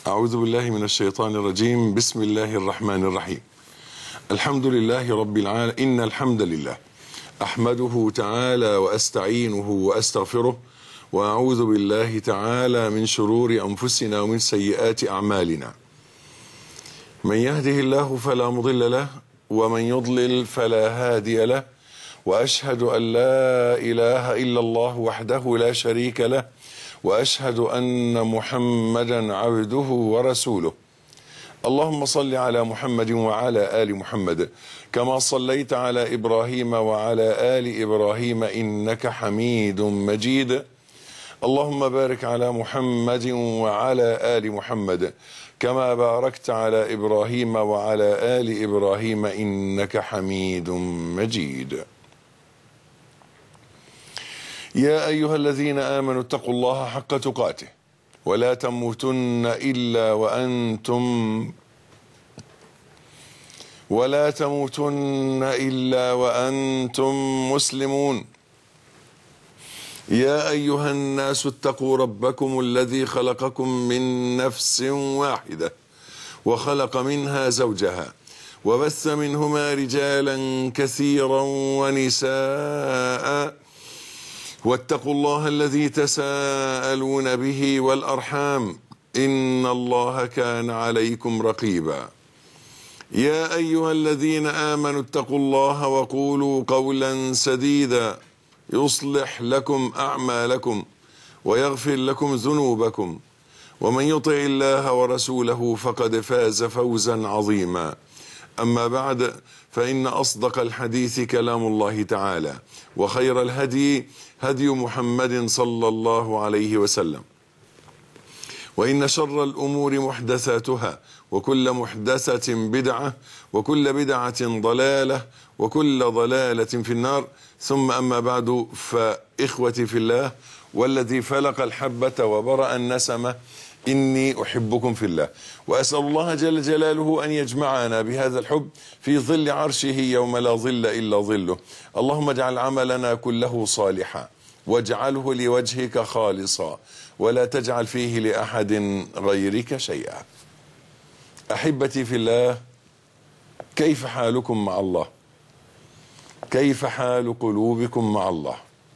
أعوذ بالله من الشيطان الرجيم بسم الله الرحمن الرحيم الحمد لله رب العالمين إن الحمد لله أحمده تعالى وأستعينه وأستغفره وأعوذ بالله تعالى من شرور أنفسنا ومن سيئات أعمالنا من يهده الله فلا مضل له ومن يضلل فلا هادي له وأشهد أن لا إله إلا الله وحده لا شريك له واشهد ان محمدا عبده ورسوله اللهم صل على محمد وعلى ال محمد كما صليت على ابراهيم وعلى ال ابراهيم انك حميد مجيد اللهم بارك على محمد وعلى ال محمد كما باركت على ابراهيم وعلى ال ابراهيم انك حميد مجيد يا أيها الذين آمنوا اتقوا الله حق تقاته ولا تموتن إلا وأنتم ولا تموتن إلا وأنتم مسلمون يا أيها الناس اتقوا ربكم الذي خلقكم من نفس واحدة وخلق منها زوجها وبث منهما رجالا كثيرا ونساء واتقوا الله الذي تساءلون به والارحام ان الله كان عليكم رقيبا يا ايها الذين امنوا اتقوا الله وقولوا قولا سديدا يصلح لكم اعمالكم ويغفر لكم ذنوبكم ومن يطع الله ورسوله فقد فاز فوزا عظيما اما بعد فان اصدق الحديث كلام الله تعالى وخير الهدي هدي محمد صلى الله عليه وسلم وإن شر الأمور محدثاتها وكل محدثة بدعة وكل بدعة ضلالة وكل ضلالة في النار ثم أما بعد فإخوتي في الله والذي فلق الحبة وبرأ النسمة إني أحبكم في الله وأسأل الله جل جلاله أن يجمعنا بهذا الحب في ظل عرشه يوم لا ظل إلا ظله اللهم اجعل عملنا كله صالحا واجعله لوجهك خالصا ولا تجعل فيه لأحد غيرك شيئا أحبتي في الله كيف حالكم مع الله كيف حال قلوبكم مع الله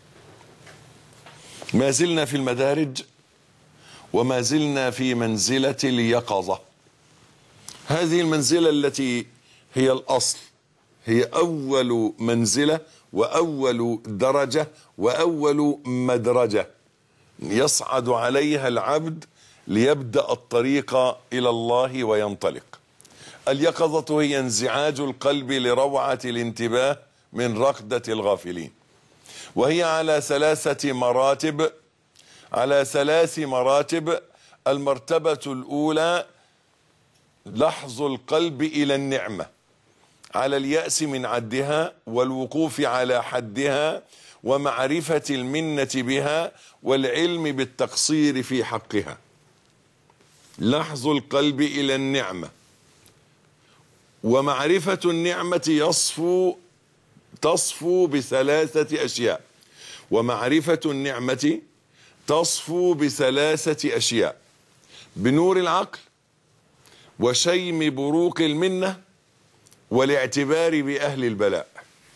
ما زلنا في المدارج وما زلنا في منزلة اليقظة هذه المنزلة التي هي الأصل هي أول منزلة وأول درجة وأول مدرجة يصعد عليها العبد ليبدأ الطريق إلى الله وينطلق اليقظة هي انزعاج القلب لروعة الانتباه من رقدة الغافلين وهي على ثلاثة مراتب على ثلاث مراتب المرتبة الأولى لحظ القلب إلى النعمة على اليأس من عدها والوقوف على حدها ومعرفة المنة بها والعلم بالتقصير في حقها لحظ القلب إلى النعمة ومعرفة النعمة يصفو تصفو بثلاثة أشياء ومعرفة النعمة تصفو بثلاثة أشياء بنور العقل وشيم بروق المنه والاعتبار بأهل البلاء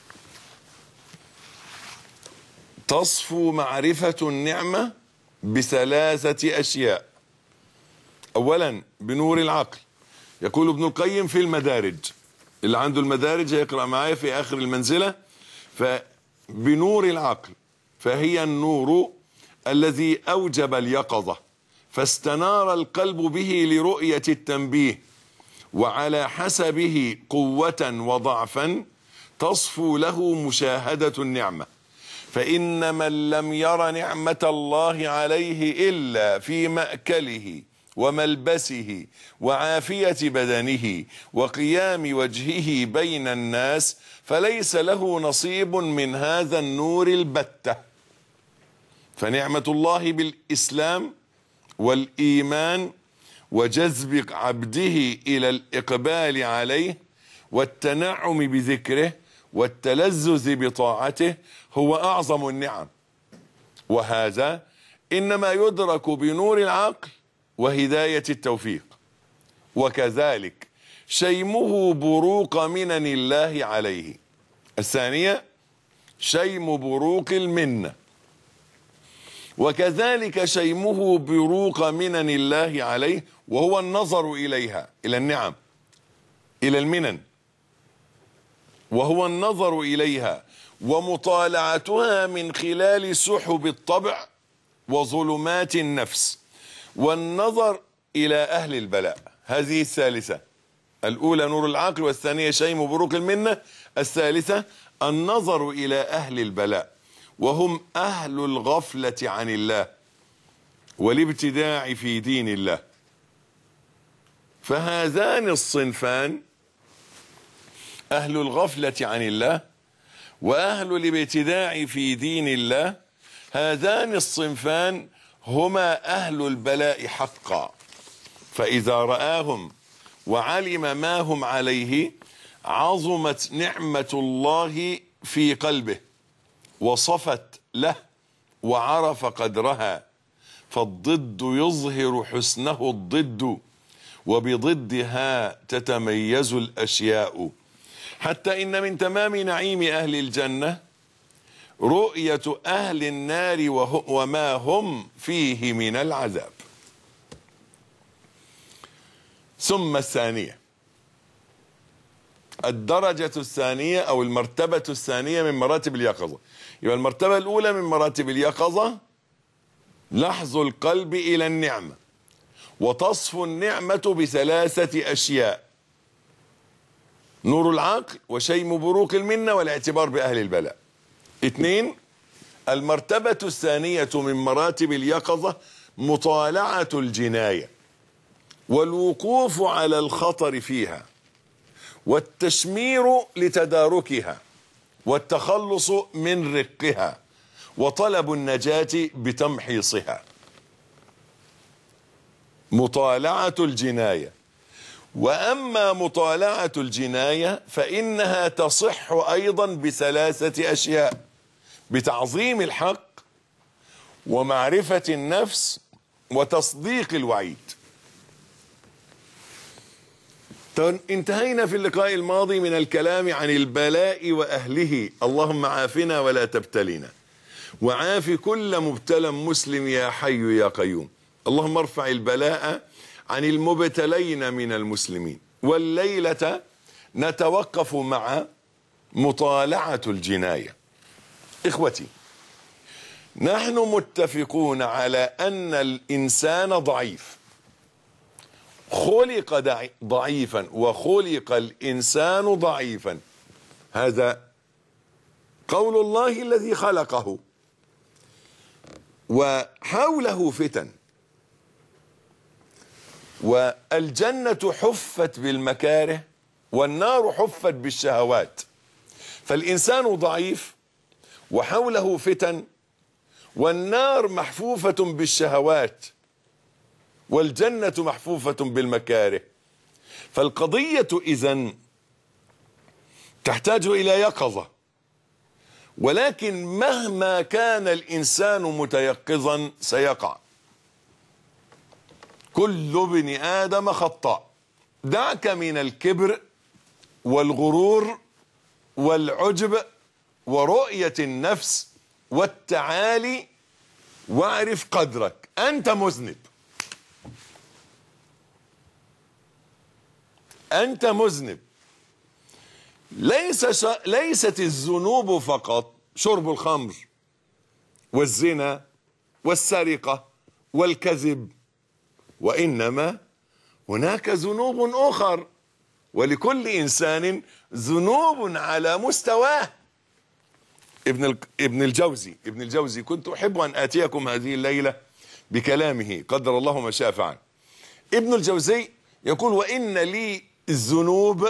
تصفو معرفة النعمة بثلاثة أشياء أولا بنور العقل يقول ابن القيم في المدارج اللي عنده المدارج يقرأ معايا في آخر المنزلة فبنور العقل فهي النور الذي أوجب اليقظة فاستنار القلب به لرؤية التنبيه وعلى حسبه قوة وضعفا تصفو له مشاهدة النعمة فإن من لم ير نعمة الله عليه إلا في مأكله وملبسه وعافية بدنه وقيام وجهه بين الناس فليس له نصيب من هذا النور البتة فنعمة الله بالإسلام والإيمان وجذب عبده الى الاقبال عليه والتنعم بذكره والتلذذ بطاعته هو اعظم النعم وهذا انما يدرك بنور العقل وهداية التوفيق وكذلك شيمه بروق منن الله عليه الثانية شيم بروق المنة وكذلك شيمه بروق منن الله عليه وهو النظر إليها إلى النعم إلى المنن وهو النظر إليها ومطالعتها من خلال سحب الطبع وظلمات النفس والنظر إلى أهل البلاء هذه الثالثة الأولى نور العقل والثانية شيم بروق المنة الثالثة النظر إلى أهل البلاء وهم أهل الغفلة عن الله والابتداع في دين الله فهذان الصنفان أهل الغفلة عن الله وأهل الابتداع في دين الله هذان الصنفان هما أهل البلاء حقا فإذا رآهم وعلم ما هم عليه عظمت نعمة الله في قلبه وصفت له وعرف قدرها فالضد يظهر حسنه الضد وبضدها تتميز الأشياء حتى إن من تمام نعيم أهل الجنة رؤية أهل النار وما هم فيه من العذاب ثم الثانية الدرجة الثانية أو المرتبة الثانية من مراتب اليقظة يبقى المرتبة الأولى من مراتب اليقظة لحظ القلب إلى النعمة وتصفو النعمة بثلاثة أشياء نور العقل وشيم بروق المنة والاعتبار بأهل البلاء اثنين المرتبة الثانية من مراتب اليقظة مطالعة الجناية والوقوف على الخطر فيها والتشمير لتداركها والتخلص من رقها وطلب النجاة بتمحيصها مطالعة الجناية وأما مطالعة الجناية فإنها تصح أيضا بثلاثة أشياء بتعظيم الحق ومعرفة النفس وتصديق الوعيد انتهينا في اللقاء الماضي من الكلام عن البلاء وأهله اللهم عافنا ولا تبتلنا وعاف كل مبتلى مسلم يا حي يا قيوم اللهم ارفع البلاء عن المبتلين من المسلمين والليلة نتوقف مع مطالعة الجناية إخوتي نحن متفقون على أن الإنسان ضعيف خلق ضعيفا وخلق الإنسان ضعيفا هذا قول الله الذي خلقه وحوله فتن والجنة حفت بالمكاره والنار حفت بالشهوات فالإنسان ضعيف وحوله فتن والنار محفوفة بالشهوات والجنة محفوفة بالمكاره فالقضية إذن تحتاج إلى يقظة ولكن مهما كان الإنسان متيقظا سيقع كل ابن آدم خطاء دعك من الكبر والغرور والعجب ورؤية النفس والتعالي واعرف قدرك أنت مذنب أنت مذنب ليس ش... ليست الذنوب فقط شرب الخمر والزنا والسرقة والكذب وإنما هناك ذنوب أخر ولكل إنسان ذنوب على مستواه ابن ابن الجوزي ابن الجوزي كنت أحب أن آتيكم هذه الليلة بكلامه قدر الله ما شاء فعل ابن الجوزي يقول وإن لي الذنوب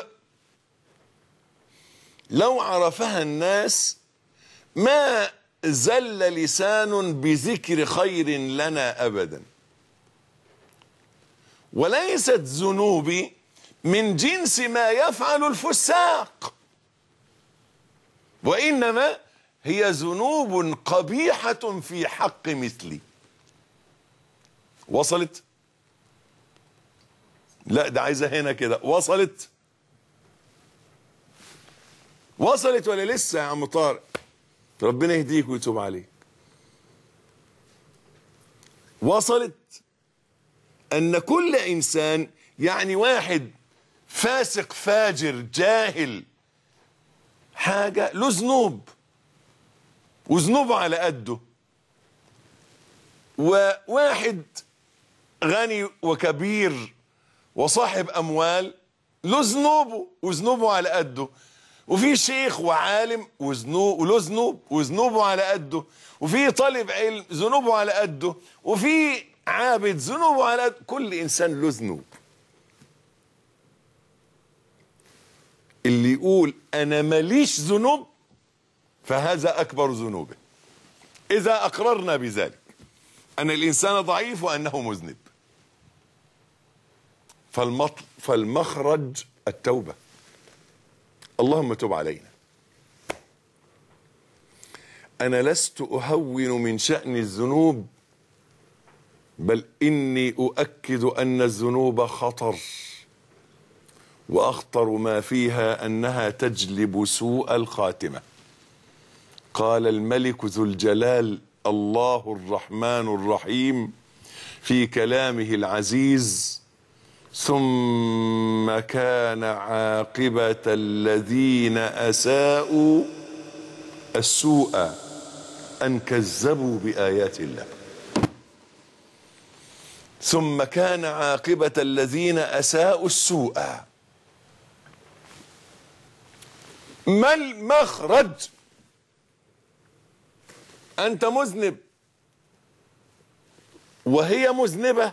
لو عرفها الناس ما زل لسان بذكر خير لنا أبدا وليست ذنوبي من جنس ما يفعل الفساق وإنما هي ذنوب قبيحة في حق مثلي وصلت لا ده عايزة هنا كده وصلت وصلت ولا لسه يا عم طارق ربنا يهديك ويتوب عليك وصلت ان كل انسان يعني واحد فاسق فاجر جاهل حاجة له ذنوب وذنوبه على قده وواحد غني وكبير وصاحب اموال له ذنوبه وذنوبه على قده وفي شيخ وعالم وذنوب وله ذنوب وذنوبه على قده وفي طالب علم ذنوبه على قده وفي عابد ذنوبه على قده كل انسان له ذنوب اللي يقول انا ماليش ذنوب فهذا اكبر ذنوبه اذا اقررنا بذلك ان الانسان ضعيف وانه مذنب فالمطل فالمخرج التوبه اللهم تب علينا انا لست اهون من شان الذنوب بل اني اؤكد ان الذنوب خطر واخطر ما فيها انها تجلب سوء الخاتمه قال الملك ذو الجلال الله الرحمن الرحيم في كلامه العزيز ثم كان عاقبه الذين اساءوا السوء ان كذبوا بايات الله ثم كان عاقبه الذين اساءوا السوء ما المخرج انت مذنب وهي مذنبه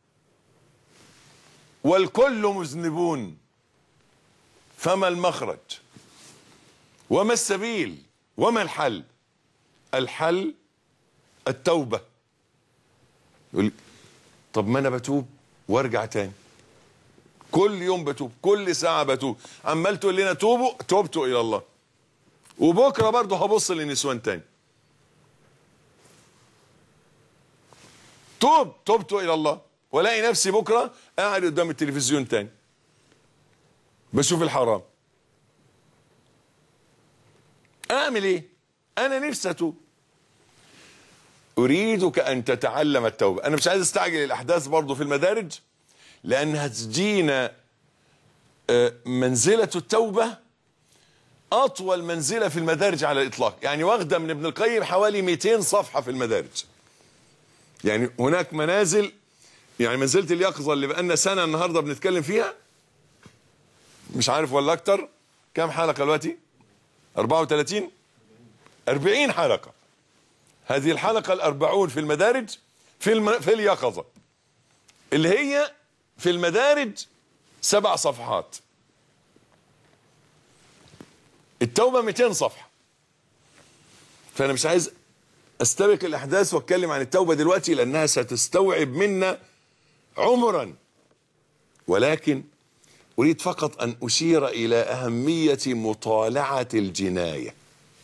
والكل مذنبون فما المخرج وما السبيل وما الحل الحل التوبه يقول طب ما انا بتوب وارجع تاني كل يوم بتوب كل ساعة بتوب عمال تقول لنا توبوا توبتوا إلى الله وبكرة برضه هبص للنسوان تاني توب توبتوا إلى الله والاقي نفسي بكرة قاعد قدام التلفزيون تاني بشوف الحرام أعمل إيه أنا نفسي أتوب أريدك أن تتعلم التوبة أنا مش عايز أستعجل الأحداث برضه في المدارج لأنها تجينا منزلة التوبة أطول منزلة في المدارج على الإطلاق يعني واخدة من ابن القيم حوالي 200 صفحة في المدارج يعني هناك منازل يعني منزلة اليقظة اللي بقالنا سنة النهاردة بنتكلم فيها مش عارف ولا أكتر كم حلقة دلوقتي 34 40 حلقة هذه الحلقة الأربعون في المدارج في, الم... في اليقظة اللي هي في المدارج سبع صفحات التوبة 200 صفحة فأنا مش عايز استبق الأحداث واتكلم عن التوبة دلوقتي لأنها ستستوعب منا عمرا ولكن أريد فقط أن أشير إلى أهمية مطالعة الجناية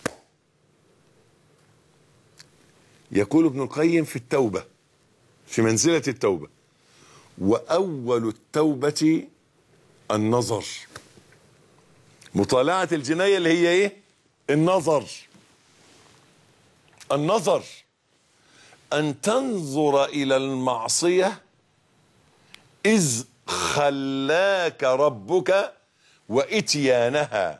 يقول ابن القيم في التوبة في منزلة التوبة وأول التوبة النظر مطالعة الجناية اللي هي ايه النظر النظر أن تنظر إلى المعصية إذ خلاك ربك وإتيانها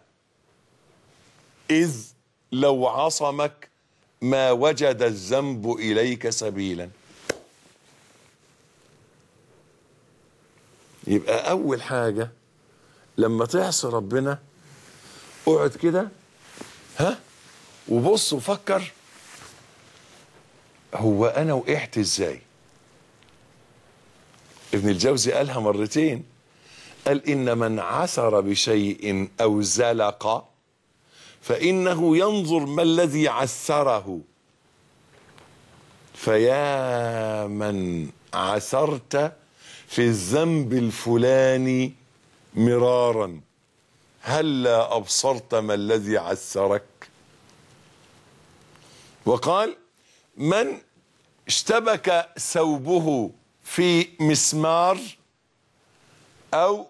إذ لو عصمك ما وجد الذنب إليك سبيلا يبقى أول حاجة لما تعصي ربنا اقعد كده ها وبص وفكر هو أنا وقعت إزاي ابن الجوزي قالها مرتين قال إن من عثر بشيء أو زلق فإنه ينظر ما الذي عثره فيا من عثرت في الذنب الفلاني مرارا هلا أبصرت ما الذي عثرك وقال من اشتبك ثوبه في مسمار او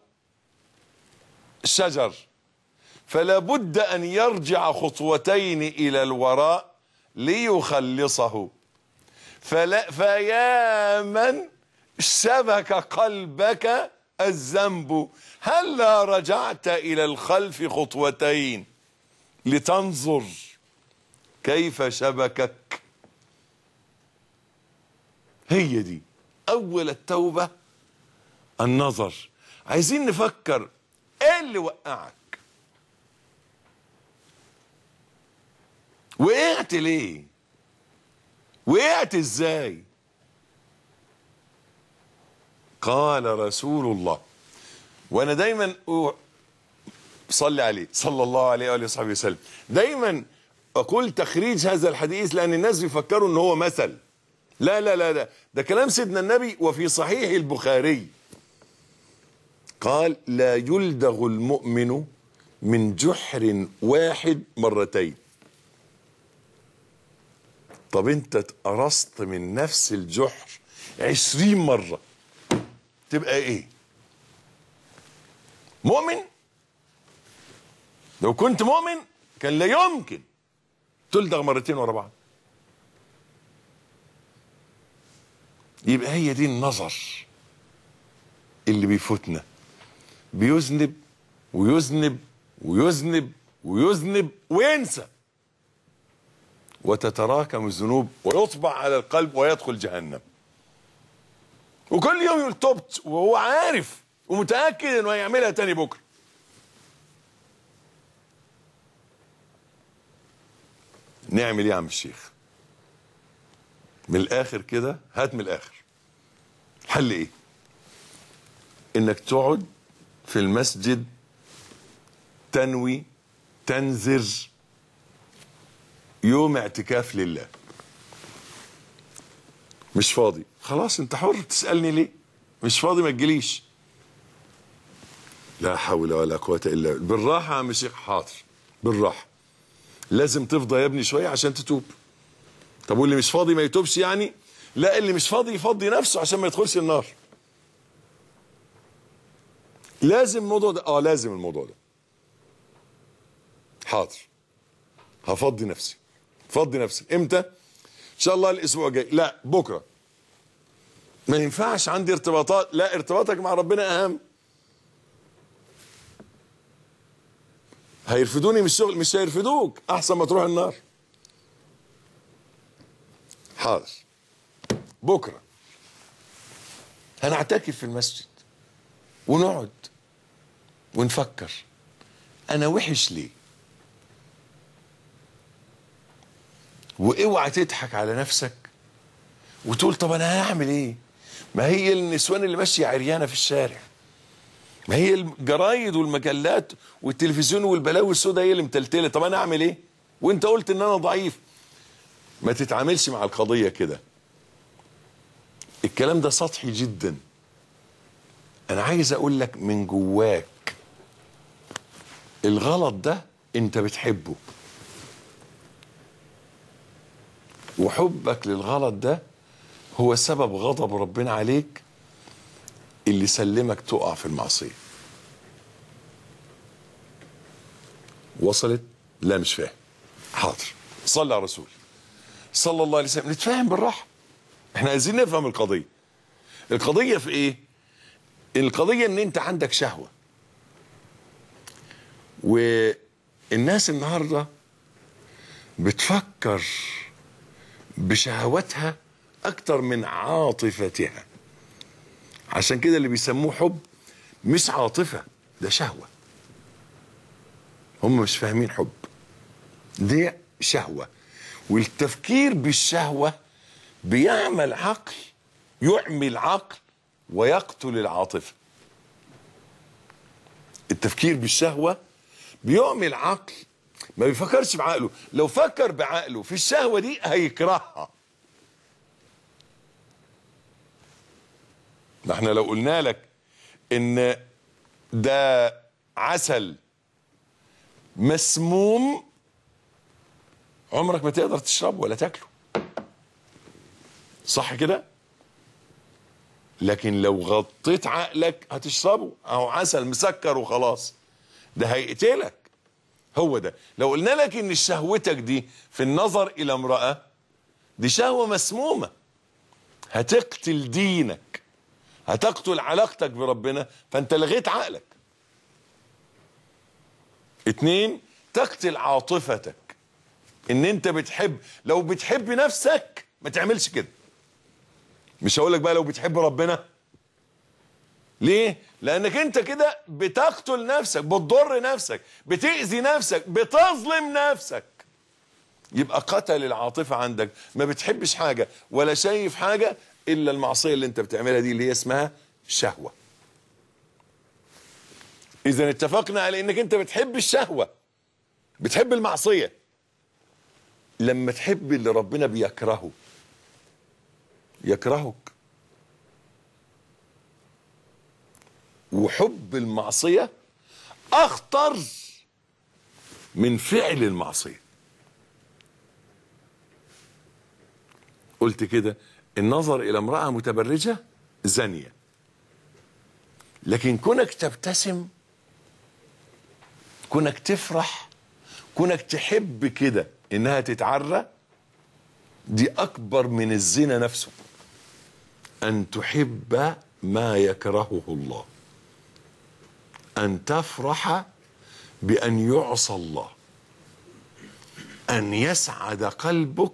شجر فلا بد ان يرجع خطوتين الى الوراء ليخلصه فلا فيا من شبك قلبك الذنب هلا رجعت الى الخلف خطوتين لتنظر كيف شبكك هي دي اول التوبه النظر عايزين نفكر ايه اللي وقعك وقعت ليه وقعت ازاي قال رسول الله وانا دايما أ- صلي عليه صلى الله عليه واله وصحبه وسلم دايما اقول تخريج هذا الحديث لان الناس بيفكروا ان هو مثل لا لا لا لا ده كلام سيدنا النبي وفي صحيح البخاري قال لا يلدغ المؤمن من جحر واحد مرتين طب انت اتقرصت من نفس الجحر عشرين مرة تبقى ايه مؤمن لو كنت مؤمن كان لا يمكن تلدغ مرتين ورا بعض يبقى هي دي النظر اللي بيفوتنا بيذنب ويذنب ويذنب ويذنب وينسى وتتراكم الذنوب ويطبع على القلب ويدخل جهنم وكل يوم يقول تبت وهو عارف ومتاكد انه هيعملها تاني بكره نعمل ايه يا عم الشيخ من الاخر كده هات من الاخر حل ايه انك تقعد في المسجد تنوي تنذر يوم اعتكاف لله مش فاضي خلاص انت حر تسألني ليه مش فاضي ما تجيليش لا حول ولا قوة الا بالله بالراحة يا عم الشيخ حاضر بالراحة لازم تفضى يا ابني شوية عشان تتوب طب واللي مش فاضي ما يتوبش يعني لا اللي مش فاضي يفضي نفسه عشان ما يدخلش النار لازم الموضوع ده اه لازم الموضوع ده حاضر هفضي نفسي فضي نفسك امتى ان شاء الله الاسبوع الجاي لا بكره ما ينفعش عندي ارتباطات لا ارتباطك مع ربنا اهم هيرفدوني من الشغل مش هيرفدوك احسن ما تروح النار حاضر بكره هنعتكف في المسجد ونقعد ونفكر انا وحش ليه واوعى تضحك على نفسك وتقول طب انا هعمل ايه ما هي النسوان اللي ماشيه عريانه في الشارع ما هي الجرايد والمجلات والتلفزيون والبلاوي السوداء هي اللي متلتله طب انا اعمل ايه وانت قلت ان انا ضعيف ما تتعاملش مع القضيه كده الكلام ده سطحي جدا انا عايز اقول لك من جواك الغلط ده انت بتحبه وحبك للغلط ده هو سبب غضب ربنا عليك اللي سلمك تقع في المعصية وصلت لا مش فاهم حاضر صلى على الرسول صلى الله عليه وسلم نتفاهم بالراحة احنا عايزين نفهم القضية القضية في ايه القضية ان انت عندك شهوة والناس النهاردة بتفكر بشهواتها اكتر من عاطفتها عشان كده اللي بيسموه حب مش عاطفة ده شهوة هم مش فاهمين حب دي شهوة والتفكير بالشهوة بيعمل عقل يعمي العقل ويقتل العاطفة التفكير بالشهوة بيعمي العقل ما بيفكرش بعقله لو فكر بعقله في الشهوة دي هيكرهها ما احنا لو قلنا لك ان ده عسل مسموم عمرك ما تقدر تشربه ولا تاكله صح كده لكن لو غطيت عقلك هتشربه اهو عسل مسكر وخلاص ده هيقتلك هو ده لو قلنا لك ان شهوتك دي في النظر الى امرأة دي شهوة مسمومة هتقتل دينك هتقتل علاقتك بربنا فانت لغيت عقلك اتنين تقتل عاطفتك ان انت بتحب لو بتحب نفسك ما تعملش كده مش هقول لك بقى لو بتحب ربنا ليه لانك انت كده بتقتل نفسك بتضر نفسك بتأذي نفسك بتظلم نفسك يبقى قتل العاطفة عندك ما بتحبش حاجة ولا شايف حاجة الا المعصية اللي انت بتعملها دي اللي هي اسمها شهوة اذا اتفقنا على انك انت بتحب الشهوة بتحب المعصية لما تحب اللي ربنا بيكرهه يكرهك وحب المعصية أخطر من فعل المعصية قلت كده النظر إلى امرأة متبرجة زانية لكن كونك تبتسم كونك تفرح كونك تحب كده إنها تتعرى دي أكبر من الزنا نفسه أن تحب ما يكرهه الله أن تفرح بأن يعصى الله أن يسعد قلبك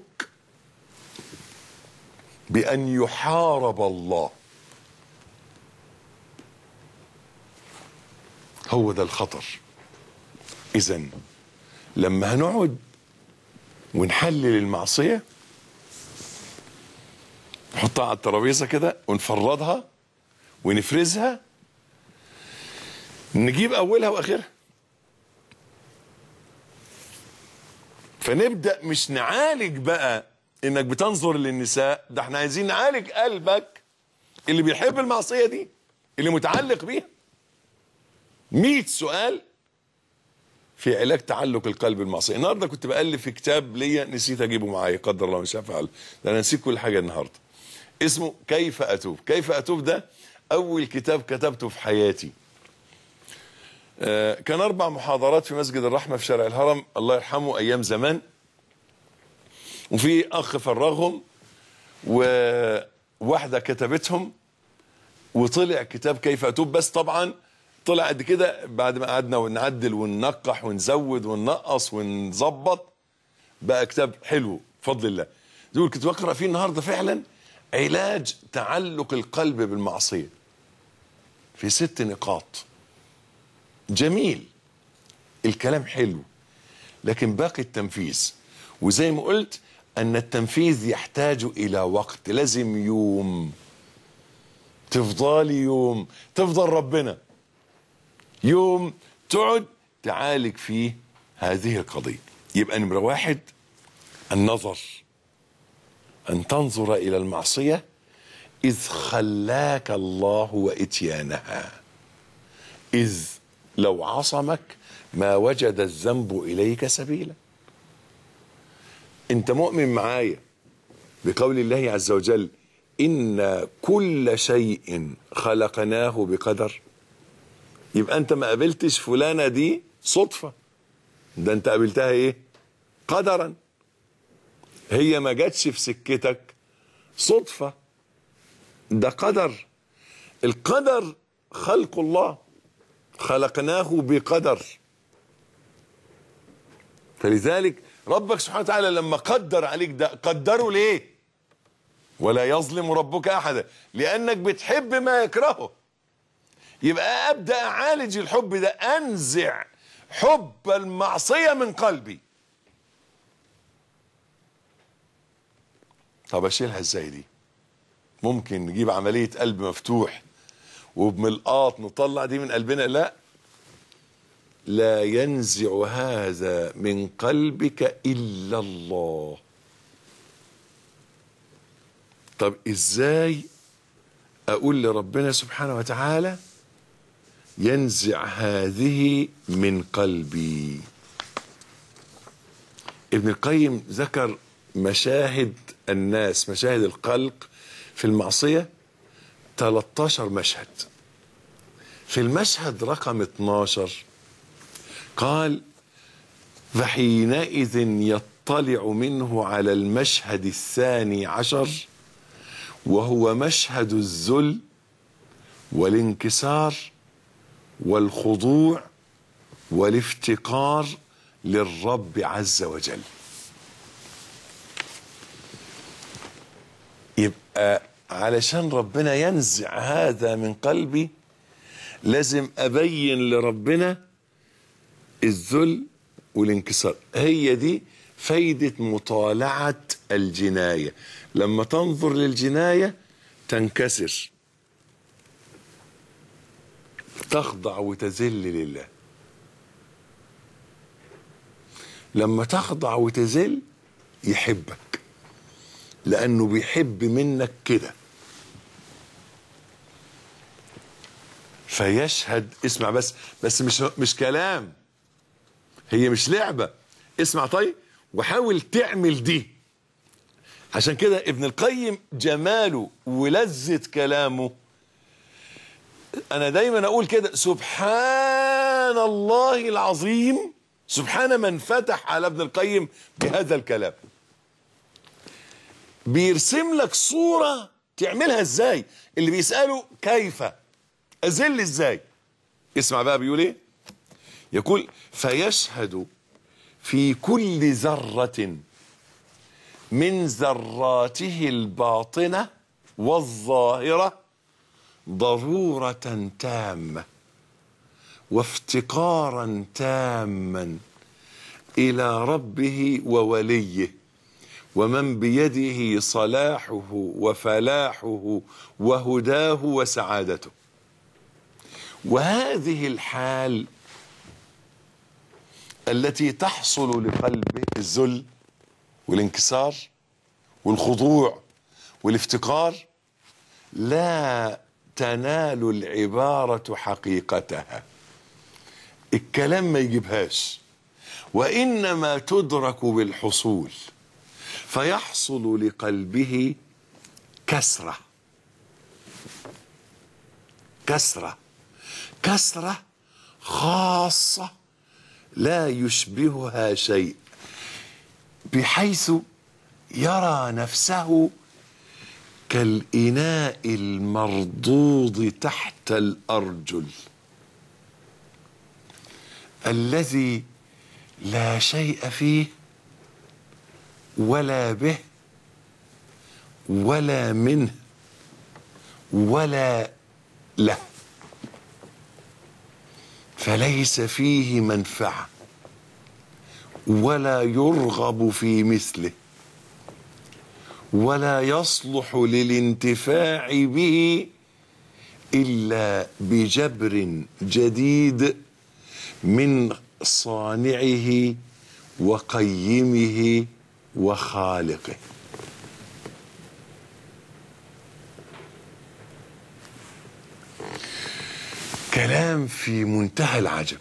بأن يحارب الله هو ده الخطر إذا لما هنقعد ونحلل المعصية نحطها على الترابيزة كده ونفرضها ونفرزها نجيب اولها واخرها فنبدا مش نعالج بقى انك بتنظر للنساء ده احنا عايزين نعالج قلبك اللي بيحب المعصيه دي اللي متعلق بيها 100 سؤال في علاج تعلق القلب بالمعصيه النهارده كنت بألف في كتاب ليا نسيت اجيبه معايا قدر الله مش هفعل ده انا نسيت كل حاجه النهارده اسمه كيف اتوب كيف اتوب ده اول كتاب كتبته في حياتي آه كان اربع محاضرات في مسجد الرحمه في شارع الهرم الله يرحمه ايام زمان وفي اخ فرغهم وواحده كتبتهم وطلع كتاب كيف اتوب بس طبعا طلع قد كده بعد ما قعدنا ونعدل وننقح ونزود وننقص ونظبط بقى كتاب حلو بفضل الله دول كنت بقرا فيه النهارده فعلا علاج تعلق القلب بالمعصيه في ست نقاط جميل الكلام حلو لكن باقي التنفيذ وزي ما قلت ان التنفيذ يحتاج الى وقت لازم يوم تفضلي يوم تفضل ربنا يوم تقعد تعالج فيه هذه القضية يبقى نمرة واحد النظر أن تنظر إلى المعصية إذ خلاك الله وإتيانها إذ لو عصمك ما وجد الذنب إليك سبيلا أنت مؤمن معايا بقول الله عز وجل إن كل شيء خلقناه بقدر يبقى أنت ما قابلتش فلانة دي صدفة ده أنت قابلتها إيه قدرا هي ما جاتش في سكتك صدفة ده قدر القدر خلق الله خلقناه بقدر فلذلك ربك سبحانه وتعالى لما قدر عليك ده قدره ليه ولا يظلم ربك احدا لانك بتحب ما يكرهه يبقى ابدا اعالج الحب ده انزع حب المعصيه من قلبي طب اشيلها ازاي دي ممكن نجيب عمليه قلب مفتوح وبملقاط نطلع دي من قلبنا لا لا ينزع هذا من قلبك الا الله طب ازاي اقول لربنا سبحانه وتعالى ينزع هذه من قلبي ابن القيم ذكر مشاهد الناس مشاهد الخلق في المعصيه 13 مشهد في المشهد رقم 12 قال فحينئذ يطلع منه على المشهد الثاني عشر وهو مشهد الذل والانكسار والخضوع والافتقار للرب عز وجل يبقى علشان ربنا ينزع هذا من قلبي لازم ابين لربنا الذل والانكسار هي دي فايدة مطالعة الجناية لما تنظر للجناية تنكسر تخضع وتذل لله لما تخضع وتذل يحبك لانه بيحب منك كده فيشهد اسمع بس بس مش مش كلام هي مش لعبه اسمع طيب وحاول تعمل دي عشان كده ابن القيم جماله ولذة كلامه انا دايما اقول كده سبحان الله العظيم سبحان من فتح على ابن القيم بهذا الكلام بيرسم لك صورة تعملها ازاي اللي بيسأله كيف ازل ازاي اسمع بقى بيقول ايه يقول فيشهد في كل ذرة من ذراته الباطنة والظاهرة ضرورة تامة وافتقارا تاما إلى ربه ووليه ومن بيده صلاحه وفلاحه وهداه وسعادته وهذه الحال التي تحصل لقلبه الذل والانكسار والخضوع والافتقار لا تنال العبارة حقيقتها الكلام ما يجيبهاش وإنما تدرك بالحصول فيحصل لقلبه كسرة كسرة كسرة خاصة لا يشبهها شيء بحيث يرى نفسه كالإناء المردود تحت الأرجل الذي لا شيء فيه ولا به ولا منه ولا له فليس فيه منفعه ولا يرغب في مثله ولا يصلح للانتفاع به الا بجبر جديد من صانعه وقيمه وخالقه كلام في منتهى العجب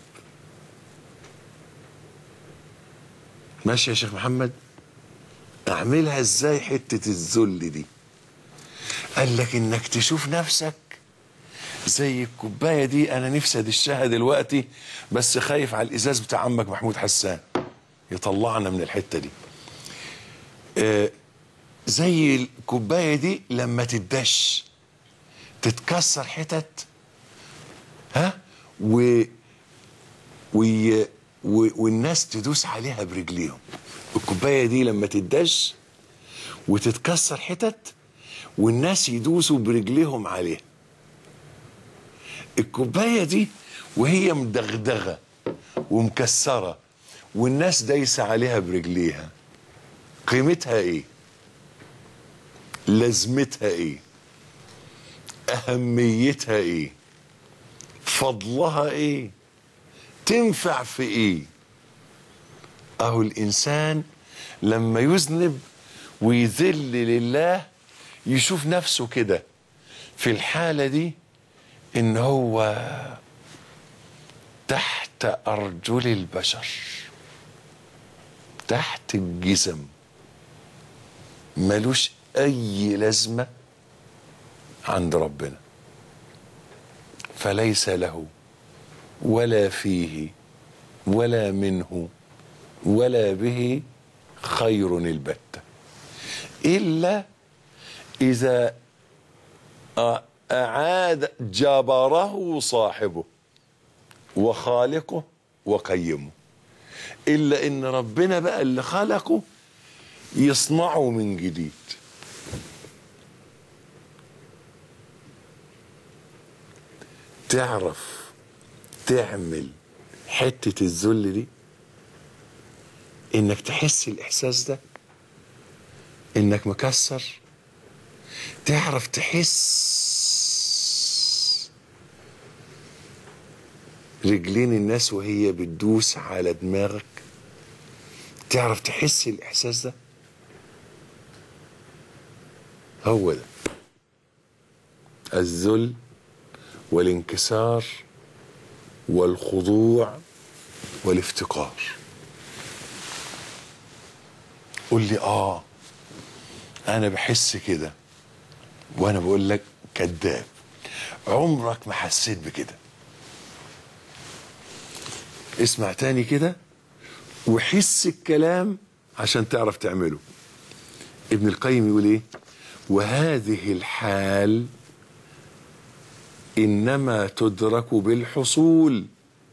ماشي يا شيخ محمد اعملها ازاي حتة الذل دي قال لك انك تشوف نفسك زي الكوباية دي انا نفسي ادشها دلوقتي بس خايف على الازاز بتاع عمك محمود حسان يطلعنا من الحتة دي آه زي الكوباية دي لما تدش تتكسر حتت ها و وي و... والناس تدوس عليها برجليهم الكوبايه دي لما تدش وتتكسر حتت والناس يدوسوا برجليهم عليها الكوبايه دي وهي مدغدغه ومكسره والناس دايسه عليها برجليها قيمتها ايه لازمتها ايه اهميتها ايه فضلها ايه تنفع في ايه اهو الانسان لما يذنب ويذل لله يشوف نفسه كده في الحالة دي ان هو تحت ارجل البشر تحت الجزم ملوش اي لازمة عند ربنا فليس له ولا فيه ولا منه ولا به خير البتة إلا إذا أعاد جبره صاحبه وخالقه وقيمه إلا إن ربنا بقى اللي خلقه يصنعه من جديد تعرف تعمل حتة الذل دي انك تحس الاحساس ده انك مكسر تعرف تحس رجلين الناس وهي بتدوس على دماغك تعرف تحس الاحساس ده هو ده الذل والانكسار والخضوع والافتقار قول لي اه انا بحس كده وانا بقول لك كذاب عمرك ما حسيت بكده اسمع تاني كده وحس الكلام عشان تعرف تعمله ابن القيم يقول ايه وهذه الحال انما تدرك بالحصول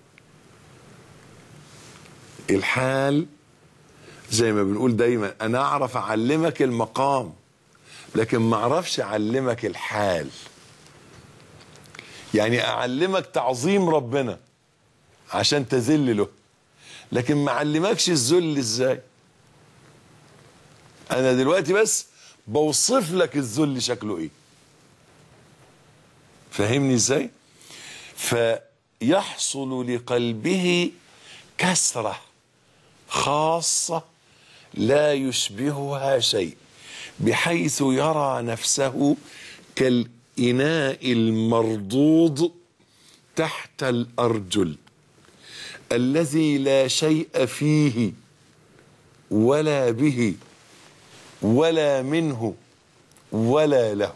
الحال زي ما بنقول دايما انا اعرف اعلمك المقام لكن ما اعرفش اعلمك الحال يعني اعلمك تعظيم ربنا عشان تذل له لكن ما اعلمكش الذل ازاي انا دلوقتي بس بوصف لك الذل شكله ايه فاهمني ازاي فيحصل لقلبه كسره خاصه لا يشبهها شيء بحيث يرى نفسه كالاناء المردود تحت الارجل الذي لا شيء فيه ولا به ولا منه ولا له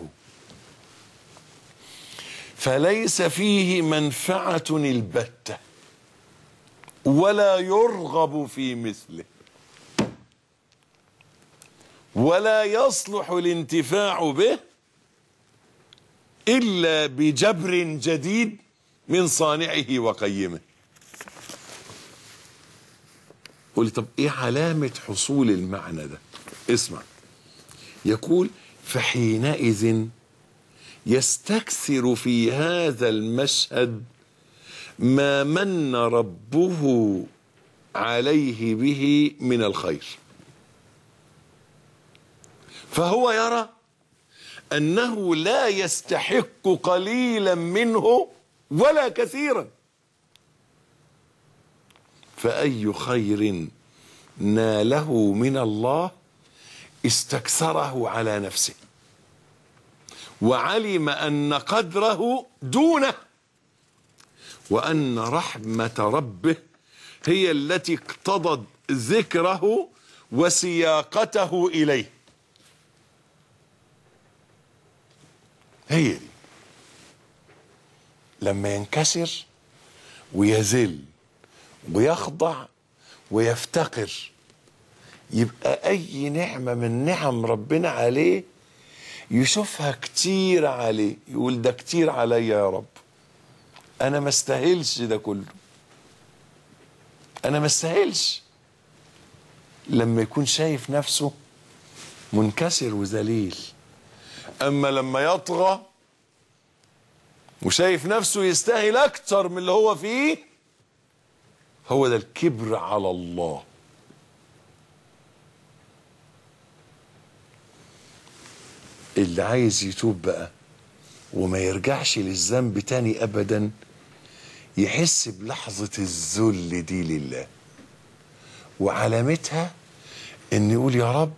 فليس فيه منفعه البته ولا يرغب في مثله ولا يصلح الانتفاع به الا بجبر جديد من صانعه وقيمه قول طب ايه علامه حصول المعنى ده اسمع يقول فحينئذ يستكثر في هذا المشهد ما من ربه عليه به من الخير فهو يرى انه لا يستحق قليلا منه ولا كثيرا فاي خير ناله من الله استكثره على نفسه وعلم ان قدره دونه وان رحمه ربه هي التي اقتضت ذكره وسياقته اليه هي دي لما ينكسر ويذل ويخضع ويفتقر يبقى اي نعمه من نعم ربنا عليه يشوفها كتير عليه يقول ده كتير عليا يا رب انا ما استاهلش ده كله انا ما استاهلش لما يكون شايف نفسه منكسر وذليل اما لما يطغى وشايف نفسه يستاهل اكتر من اللي هو فيه هو ده الكبر على الله اللي عايز يتوب بقى وما يرجعش للذنب تاني ابدا يحس بلحظة الذل دي لله وعلامتها ان يقول يا رب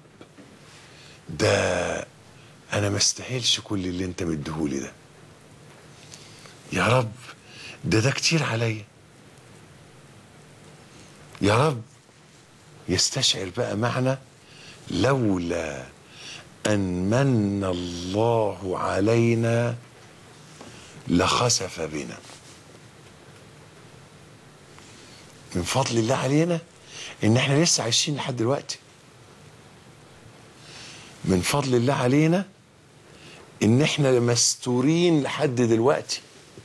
ده انا ما استاهلش كل اللي انت مديهولي ده يا رب ده ده كتير عليا يا رب يستشعر بقى معنى لولا أن من الله علينا لخسف بنا من فضل الله علينا ان احنا لسه عايشين لحد دلوقتي من فضل الله علينا ان احنا مستورين لحد دلوقتي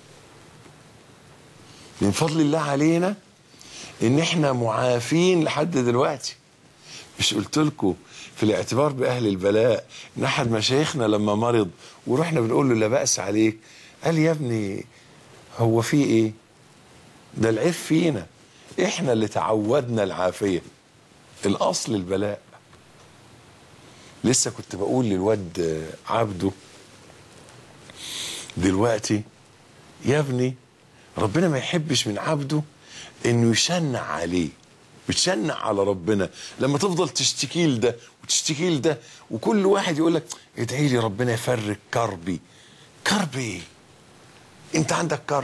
من فضل الله علينا ان احنا معافين لحد دلوقتي مش قلت لكم في الاعتبار باهل البلاء ان احد مشايخنا لما مرض ورحنا بنقول له لا باس عليك قال يا ابني هو في ايه ده العيب فينا احنا اللي تعودنا العافيه الاصل البلاء لسه كنت بقول للواد عبده دلوقتي يا ابني ربنا ما يحبش من عبده انه يشنع عليه بتشنع على ربنا لما تفضل تشتكي لده وتشتكي لده وكل واحد يقول لك ادعي لي ربنا يفرج كربي كرب ايه انت عندك كرب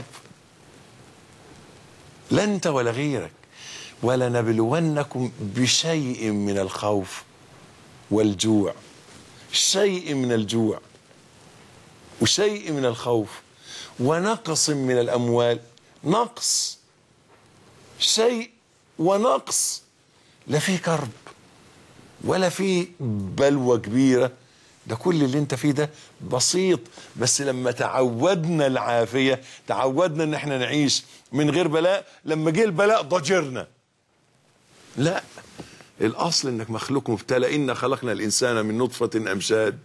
لا انت ولا غيرك ولنبلونكم بشيء من الخوف والجوع شيء من الجوع وشيء من الخوف ونقص من الاموال نقص شيء ونقص لا في كرب ولا في بلوى كبيره ده كل اللي انت فيه ده بسيط بس لما تعودنا العافيه تعودنا ان احنا نعيش من غير بلاء لما جه البلاء ضجرنا لا الاصل انك مخلوق مبتلى انا خلقنا الانسان من نطفه امشاج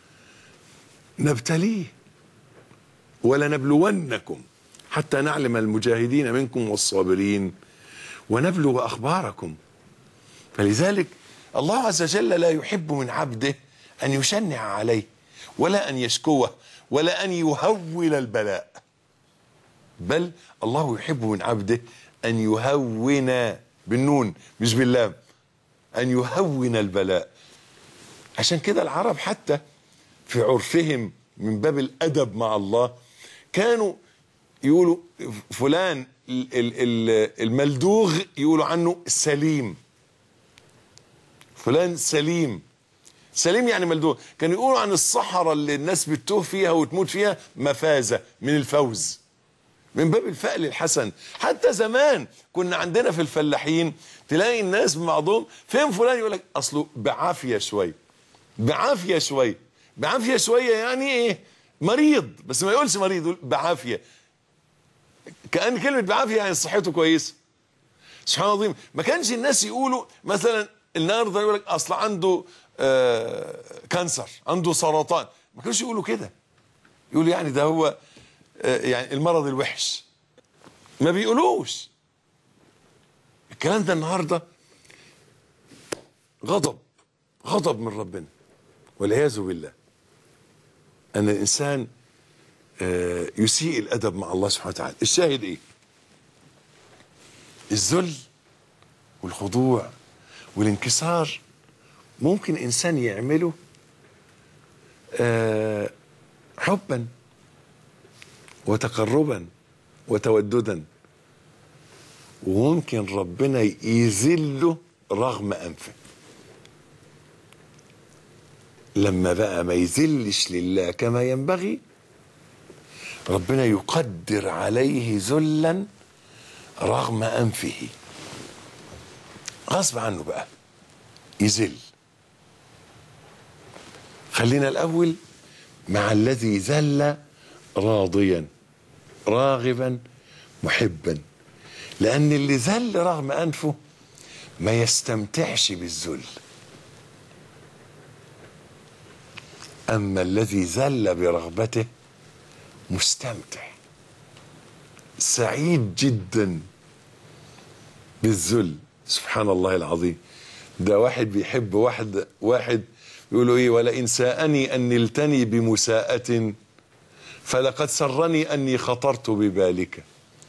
نبتليه ولنبلونكم حتى نعلم المجاهدين منكم والصابرين ونبلغ اخباركم فلذلك الله عز وجل لا يحب من عبده ان يشنع عليه ولا ان يشكوه ولا ان يهول البلاء بل الله يحب من عبده ان يهون بالنون مش باللام ان يهون البلاء عشان كده العرب حتى في عرفهم من باب الادب مع الله كانوا يقولوا فلان الملدوغ يقولوا عنه سليم فلان سليم سليم يعني ملدوغ كانوا يقولوا عن الصحراء اللي الناس بتتوه فيها وتموت فيها مفازة من الفوز من باب الفأل الحسن حتى زمان كنا عندنا في الفلاحين تلاقي الناس بعضهم فين فلان يقول لك اصله بعافيه شويه بعافيه شويه بعافيه شويه يعني ايه مريض بس ما يقولش مريض يقول بعافيه كأن كلمة بعافية يعني صحته كويسة سبحان الله العظيم ما كانش الناس يقولوا مثلا النهارده يقول لك اصل عنده آه كانسر عنده سرطان ما كانوش يقولوا كده يقولوا يعني ده هو آه يعني المرض الوحش ما بيقولوش الكلام ده النهارده غضب غضب من ربنا والعياذ بالله ان الانسان آه يسيء الادب مع الله سبحانه وتعالى الشاهد ايه الذل والخضوع والانكسار ممكن انسان يعمله آه حبا وتقربا وتوددا وممكن ربنا يذله رغم انفه لما بقى ما يذلش لله كما ينبغي ربنا يقدر عليه ذلا رغم انفه غصب عنه بقى يذل خلينا الاول مع الذي ذل راضيا راغبا محبا لان اللي ذل رغم انفه ما يستمتعش بالذل اما الذي ذل برغبته مستمتع سعيد جدا بالذل سبحان الله العظيم ده واحد بيحب واحد واحد يقولوا ايه ولئن ساءني ان نلتني بمساءة فلقد سرني اني خطرت ببالك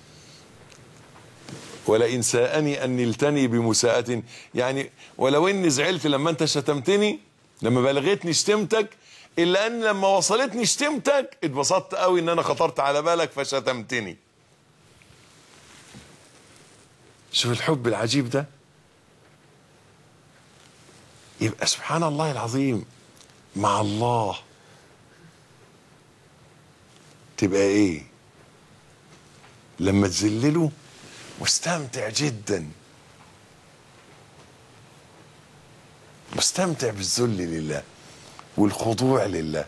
ولئن ساءني ان نلتني بمساءة يعني ولو اني زعلت لما انت شتمتني لما بلغتني شتمتك الا ان لما وصلتني شتمتك اتبسطت قوي ان انا خطرت على بالك فشتمتني شوف الحب العجيب ده يبقى سبحان الله العظيم مع الله تبقى ايه لما تذلله مستمتع جدا مستمتع بالذل لله والخضوع لله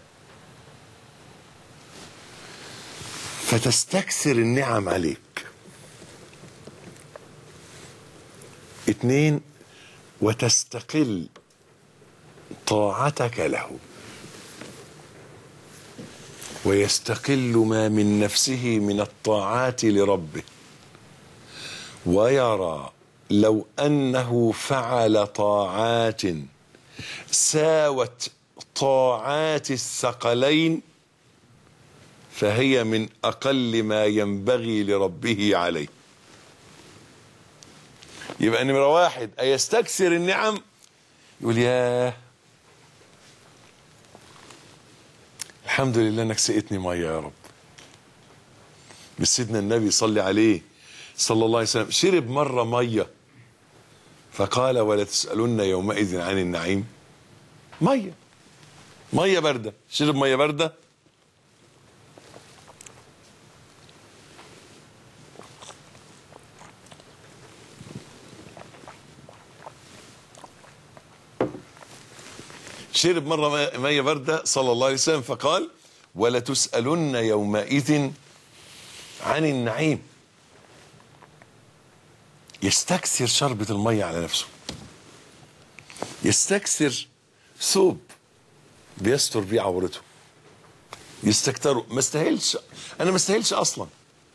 فتستكثر النعم عليك اتنين وتستقل طاعتك له ويستقل ما من نفسه من الطاعات لربه ويرى لو انه فعل طاعات ساوت طاعات الثقلين فهي من اقل ما ينبغي لربه عليه يبقى نمرة واحد أيستكثر النعم يقول ياه الحمد لله انك سقتني ميه يا رب بس سيدنا النبي صلي عليه صلى الله عليه وسلم شرب مره ميه فقال ولا تسالن يومئذ عن النعيم ميه ميه بارده شرب ميه بارده شرب مرة مية باردة صلى الله عليه وسلم فقال ولتسألن يومئذ عن النعيم يستكثر شربة المية على نفسه يستكثر ثوب بيستر بيه عورته يستكتره ما استاهلش انا ما استاهلش اصلا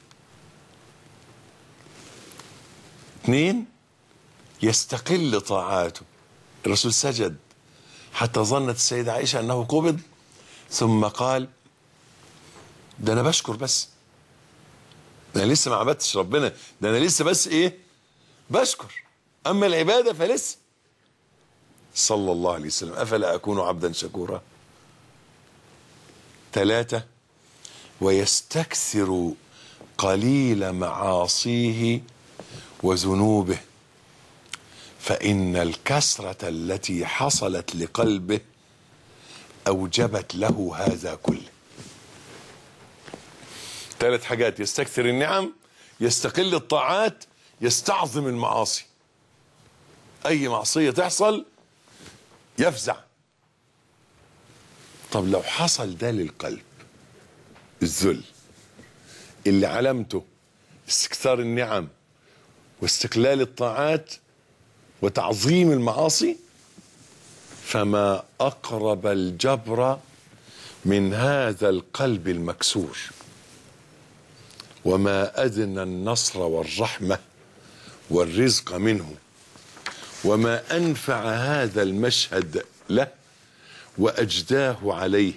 اثنين يستقل طاعاته الرسول سجد حتى ظنت السيدة عائشة أنه قبض ثم قال ده أنا بشكر بس ده أنا لسه ما عبدتش ربنا ده أنا لسه بس إيه بشكر أما العبادة فلسه صلى الله عليه وسلم أفلا أكون عبدا شكورا ثلاثة ويستكثر قليل معاصيه وذنوبه فإن الكسرة التي حصلت لقلبه أوجبت له هذا كله ثلاث حاجات يستكثر النعم يستقل الطاعات يستعظم المعاصي أي معصية تحصل يفزع طب لو حصل ده للقلب الذل اللي علامته استكثار النعم واستقلال الطاعات وتعظيم المعاصي فما اقرب الجبر من هذا القلب المكسور وما ادنى النصر والرحمه والرزق منه وما انفع هذا المشهد له واجداه عليه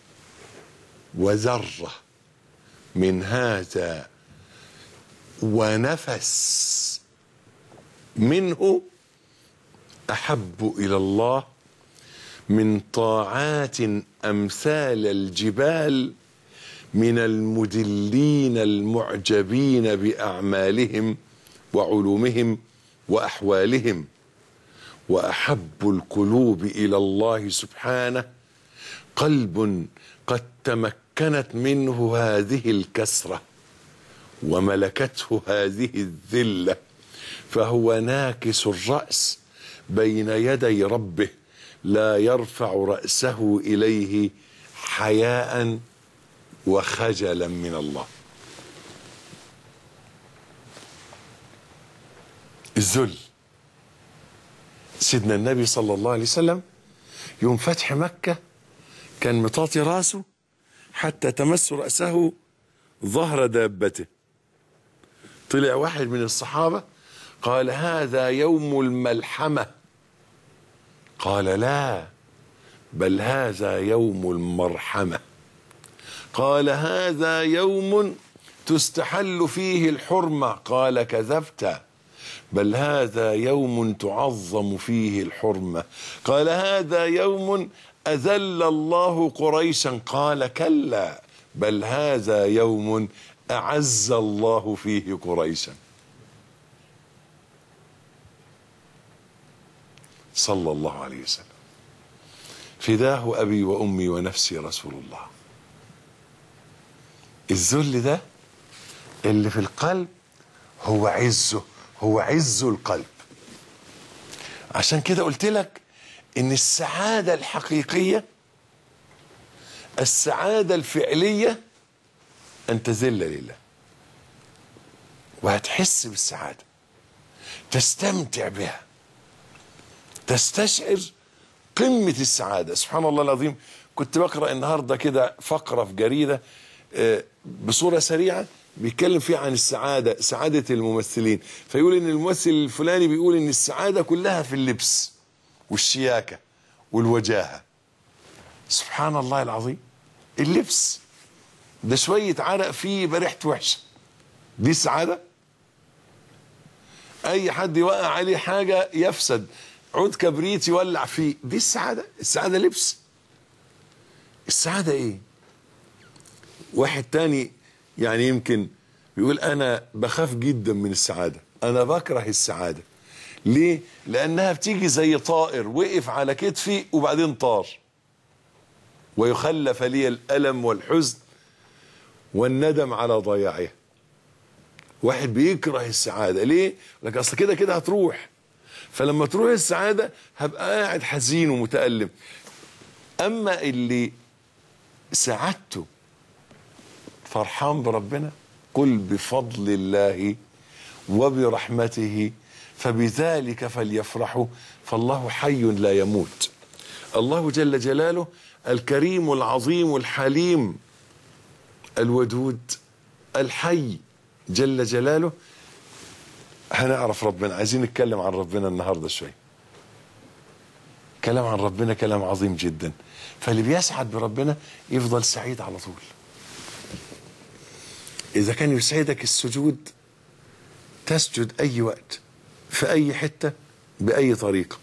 وذره من هذا ونفس منه احب الى الله من طاعات امثال الجبال من المدلين المعجبين باعمالهم وعلومهم واحوالهم واحب القلوب الى الله سبحانه قلب قد تمكنت منه هذه الكسره وملكته هذه الذله فهو ناكس الراس بين يدي ربه لا يرفع راسه اليه حياء وخجلا من الله الذل سيدنا النبي صلى الله عليه وسلم يوم فتح مكة كان مطاطي راسه حتى تمس رأسه ظهر دابته طلع واحد من الصحابة قال هذا يوم الملحمة قال لا بل هذا يوم المرحمة قال هذا يوم تستحل فيه الحرمة قال كذبت بل هذا يوم تعظم فيه الحرمة قال هذا يوم أذل الله قريشا قال كلا بل هذا يوم أعز الله فيه قريشا صلى الله عليه وسلم فداه ابي وامي ونفسي رسول الله الذل ده اللي في القلب هو عزه هو عز القلب عشان كده قلت لك ان السعادة الحقيقية السعادة الفعلية ان تذل لله وهتحس بالسعادة تستمتع بها تستشعر قمة السعادة سبحان الله العظيم كنت بقرأ النهاردة كده فقرة في جريدة آه، بصورة سريعة بيتكلم فيها عن السعادة سعادة الممثلين فيقول ان الممثل الفلاني بيقول ان السعادة كلها في اللبس والشياكة والوجاهة سبحان الله العظيم اللبس ده شوية عرق فيه يبقى ريحته وحشة دي سعادة اي حد يوقع عليه حاجة يفسد عود كبريت يولع فيه دي السعادة السعادة لبس السعادة ايه واحد تاني يعني يمكن بيقول انا بخاف جدا من السعادة انا بكره السعادة ليه لانها بتيجي زي طائر وقف على كتفي وبعدين طار ويخلف لي الالم والحزن والندم على ضياعها واحد بيكره السعادة ليه لك اصل كده كده هتروح فلما تروح السعادة هبقى قاعد حزين ومتألم اما اللي سعادته فرحان بربنا قل بفضل الله وبرحمته فبذلك فليفرحوا فالله حي لا يموت الله جل جلاله الكريم العظيم الحليم الودود الحي جل جلاله هنعرف ربنا عايزين نتكلم عن ربنا النهارده شويه كلام عن ربنا كلام عظيم جدا فاللي بيسعد بربنا يفضل سعيد على طول إذا كان يسعدك السجود تسجد أي وقت في أي حتة بأي طريقة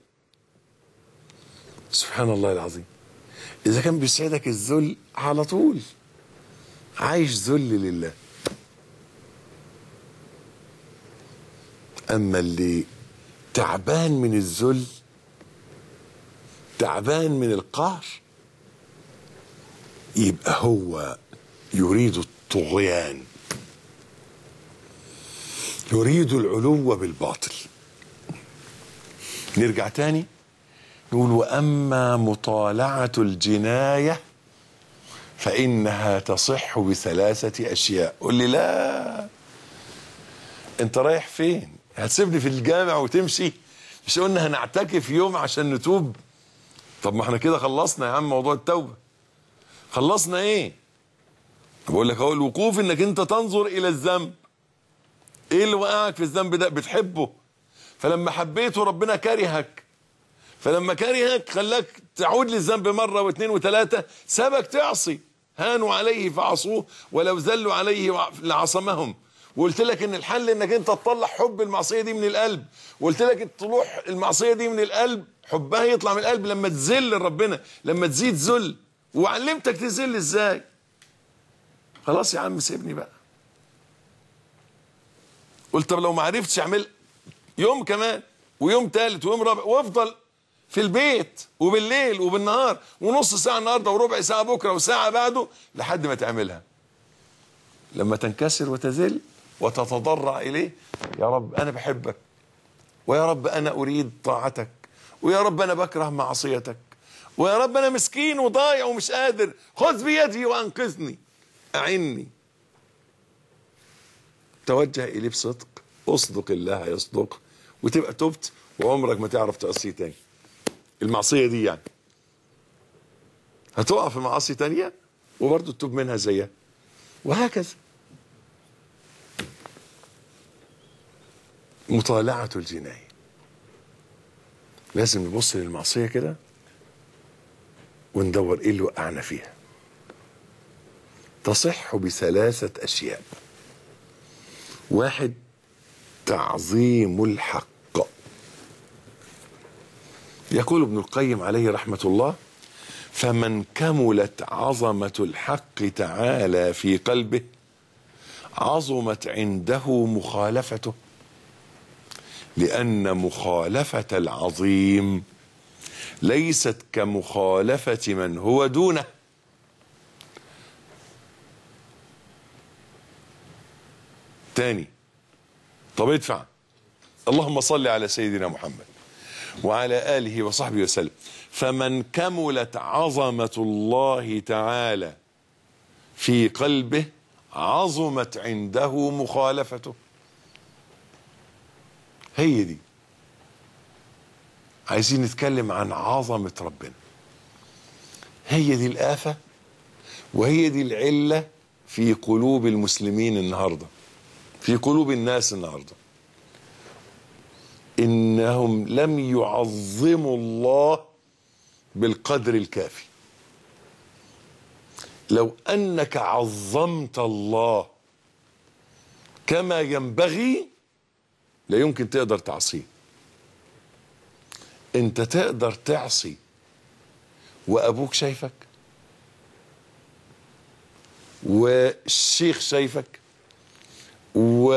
سبحان الله العظيم إذا كان بيسعدك الذل على طول عايش ذل لله أما اللي تعبان من الذل تعبان من القهر يبقى هو يريد الطغيان يريد العلو بالباطل نرجع تاني نقول واما مطالعه الجنايه فانها تصح بثلاثه اشياء قول لي لا انت رايح فين هتسيبني في الجامع وتمشي مش قلنا هنعتكف يوم عشان نتوب طب ما احنا كده خلصنا يا عم موضوع التوبه خلصنا ايه بقول لك اهو الوقوف انك انت تنظر الى الذنب ايه اللي وقعك في الذنب ده بتحبه فلما حبيته ربنا كرهك فلما كرهك خلاك تعود للذنب مره واثنين وثلاثه سابك تعصي هانوا عليه فعصوه ولو ذلوا عليه لعصمهم وقلت لك ان الحل انك انت تطلع حب المعصيه دي من القلب وقلت لك طلوع المعصيه دي من القلب حبها يطلع من القلب لما تذل ربنا لما تزيد ذل وعلمتك تذل ازاي خلاص يا عم سيبني بقى قلت طب لو ما عرفتش اعمل يوم كمان ويوم ثالث ويوم رابع وافضل في البيت وبالليل وبالنهار ونص ساعه النهارده وربع ساعه بكره وساعه بعده لحد ما تعملها لما تنكسر وتذل وتتضرع اليه يا رب انا بحبك ويا رب انا اريد طاعتك ويا رب انا بكره معصيتك ويا رب انا مسكين وضايع ومش قادر خذ بيدي وانقذني اعني توجه اليه بصدق اصدق الله يصدق وتبقى تبت وعمرك ما تعرف تعصيه تاني المعصيه دي يعني هتقع في معاصي تانية وبرضه تتوب منها زيها وهكذا مطالعة الجناية لازم نبص للمعصية كده وندور ايه اللي وقعنا فيها تصح بثلاثة أشياء واحد تعظيم الحق يقول ابن القيم عليه رحمة الله فمن كملت عظمة الحق تعالى في قلبه عظمت عنده مخالفته لأن مخالفة العظيم ليست كمخالفة من هو دونه تاني طب ادفع اللهم صل على سيدنا محمد وعلى آله وصحبه وسلم فمن كملت عظمة الله تعالى في قلبه عظمت عنده مخالفته هي دي عايزين نتكلم عن عظمة ربنا هي دي الآفة وهي دي العلة في قلوب المسلمين النهارده في قلوب الناس النهارده انهم لم يعظموا الله بالقدر الكافي لو انك عظمت الله كما ينبغي لا يمكن تقدر تعصيه انت تقدر تعصي وابوك شايفك والشيخ شايفك و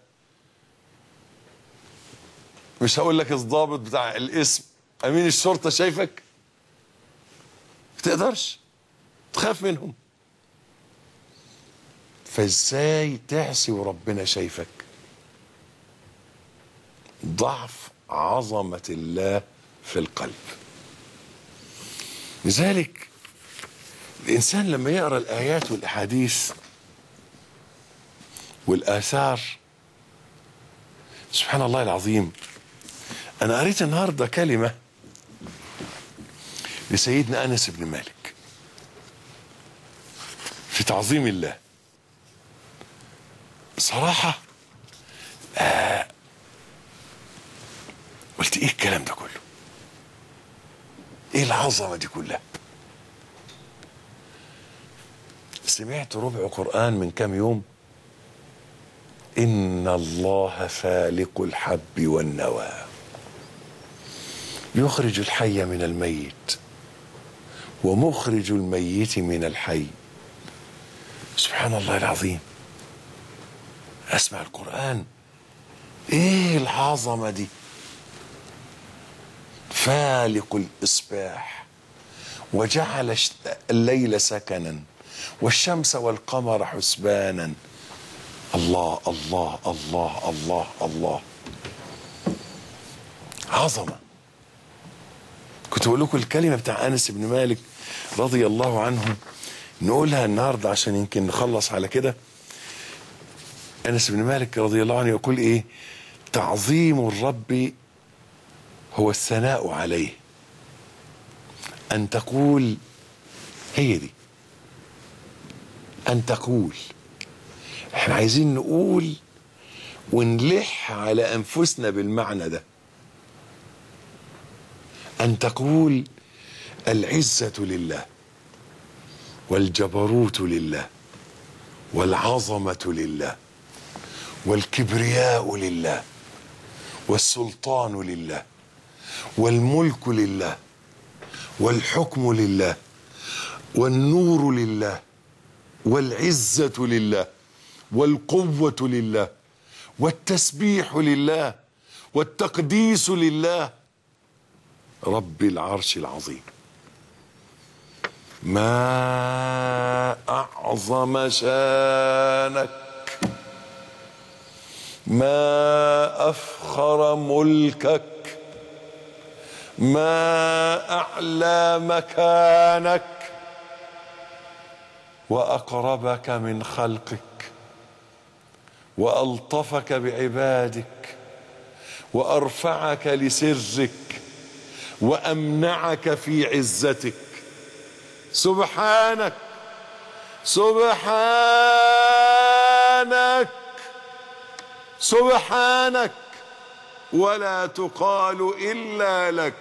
مش هقول لك الضابط بتاع الاسم امين الشرطه شايفك ما تقدرش تخاف منهم فازاي تعصي وربنا شايفك ضعف عظمه الله في القلب لذلك الانسان لما يقرا الايات والاحاديث والاثار سبحان الله العظيم انا قريت النهارده كلمه لسيدنا انس بن مالك في تعظيم الله بصراحه آه قلت ايه الكلام ده كله ايه العظمه دي كلها سمعت ربع قران من كام يوم ان الله فالق الحب والنوى يخرج الحي من الميت ومخرج الميت من الحي سبحان الله العظيم اسمع القران ايه العظمه دي فالق الاصباح وجعل الليل سكنا والشمس والقمر حسبانا الله الله الله الله الله عظمه كنت بقول لكم الكلمه بتاع انس بن مالك رضي الله عنه نقولها النهارده عشان يمكن نخلص على كده انس بن مالك رضي الله عنه يقول ايه تعظيم الرب هو الثناء عليه ان تقول هي دي ان تقول احنا عايزين نقول ونلح على انفسنا بالمعنى ده ان تقول العزه لله والجبروت لله والعظمه لله والكبرياء لله والسلطان لله والملك لله والحكم لله والنور لله والعزه لله والقوه لله والتسبيح لله والتقديس لله رب العرش العظيم ما اعظم شانك ما افخر ملكك ما اعلى مكانك واقربك من خلقك والطفك بعبادك وارفعك لسرك وامنعك في عزتك سبحانك سبحانك سبحانك ولا تقال الا لك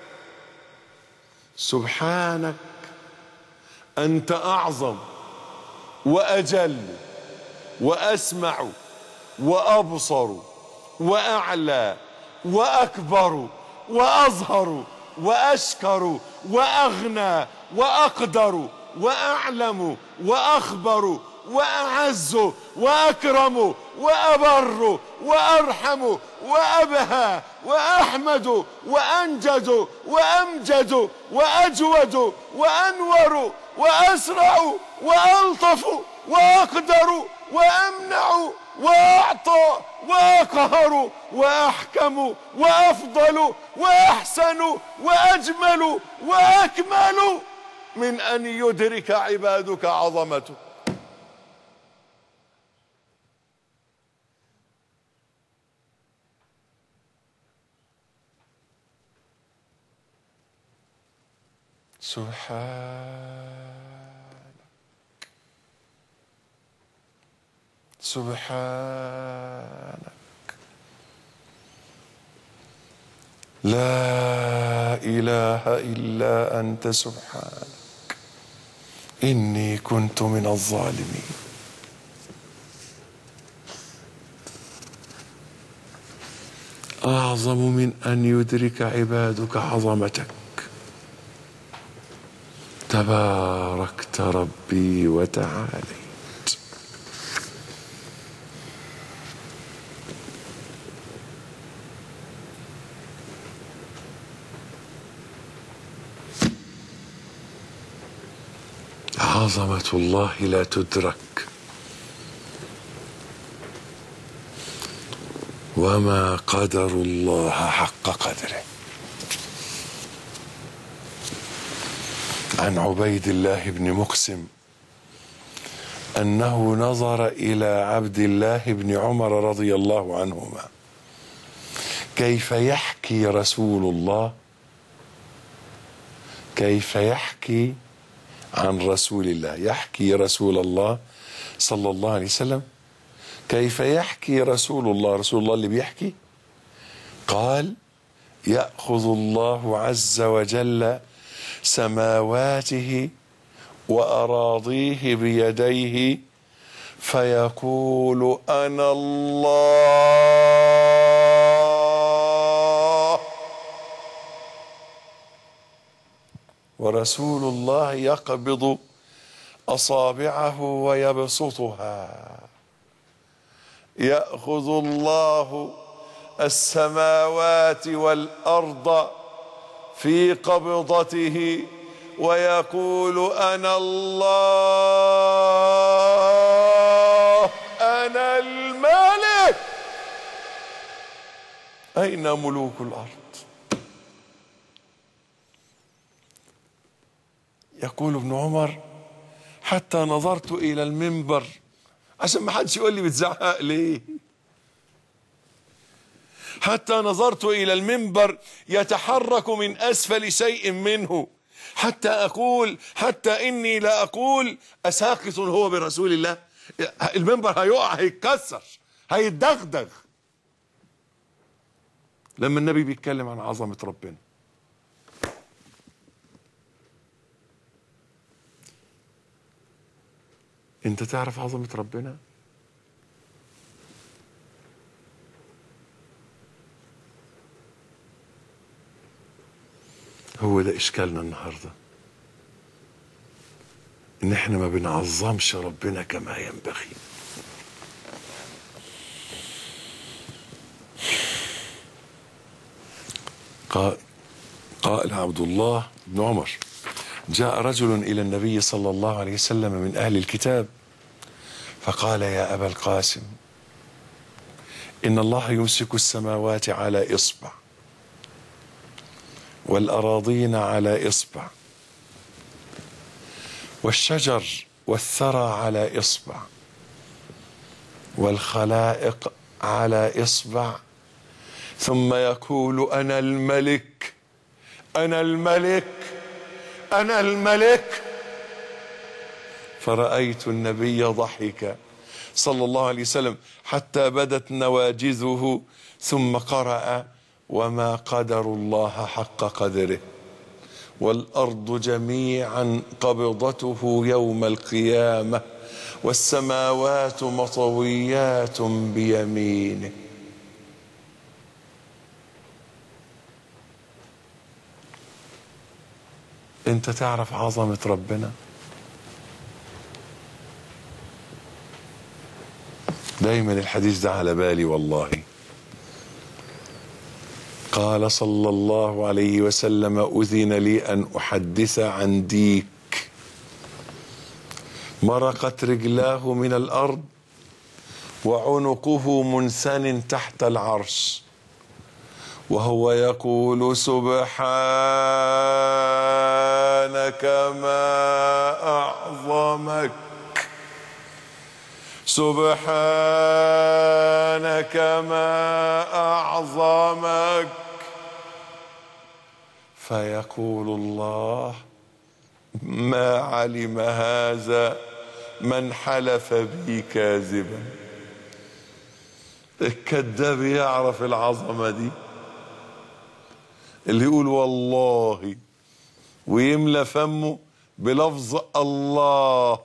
سبحانك انت اعظم واجل واسمع وابصر واعلى واكبر واظهر واشكر واغنى واقدر واعلم واخبر وأعز وأكرم وأبر وأرحم وأبهى وأحمد وأنجد وأمجد وأجود وأنور وأسرع وألطف وأقدر وأمنع وأعطى وأقهر وأحكم وأفضل وأحسن وأجمل وأكمل من أن يدرك عبادك عظمته سبحانك سبحانك لا إله إلا أنت سبحانك إني كنت من الظالمين أعظم من أن يدرك عبادك عظمتك تباركت ربي وتعاليت عظمة الله لا تدرك وما قدر الله حق قدره عن عبيد الله بن مقسم انه نظر الى عبد الله بن عمر رضي الله عنهما كيف يحكي رسول الله كيف يحكي عن رسول الله يحكي رسول الله صلى الله عليه وسلم كيف يحكي رسول الله رسول الله اللي بيحكي قال ياخذ الله عز وجل سماواته واراضيه بيديه فيقول انا الله ورسول الله يقبض اصابعه ويبسطها ياخذ الله السماوات والارض في قبضته ويقول انا الله انا الملك اين ملوك الارض يقول ابن عمر حتى نظرت الى المنبر عشان ما حدش يقول لي بتزعق ليه حتى نظرت الى المنبر يتحرك من اسفل شيء منه حتى اقول حتى اني لا اقول اساقط هو برسول الله المنبر هيقع هيتكسر هيتدغدغ لما النبي بيتكلم عن عظمه ربنا انت تعرف عظمه ربنا هو ده اشكالنا النهارده ان احنا ما بنعظمش ربنا كما ينبغي قال قال عبد الله بن عمر جاء رجل الى النبي صلى الله عليه وسلم من اهل الكتاب فقال يا ابا القاسم ان الله يمسك السماوات على اصبع والاراضين على اصبع والشجر والثرى على اصبع والخلائق على اصبع ثم يقول انا الملك انا الملك انا الملك فرايت النبي ضحك صلى الله عليه وسلم حتى بدت نواجذه ثم قرأ وما قدر الله حق قدره والارض جميعا قبضته يوم القيامه والسماوات مطويات بيمينه انت تعرف عظمه ربنا دايما الحديث ده على بالي والله قال صلى الله عليه وسلم أذن لي أن أحدث عن ديك مرقت رجلاه من الأرض وعنقه منثن تحت العرش وهو يقول سبحانك ما أعظمك سبحانك ما أعظمك فيقول الله ما علم هذا من حلف بي كاذبا الكذاب يعرف العظمة دي اللي يقول والله ويملى فمه بلفظ الله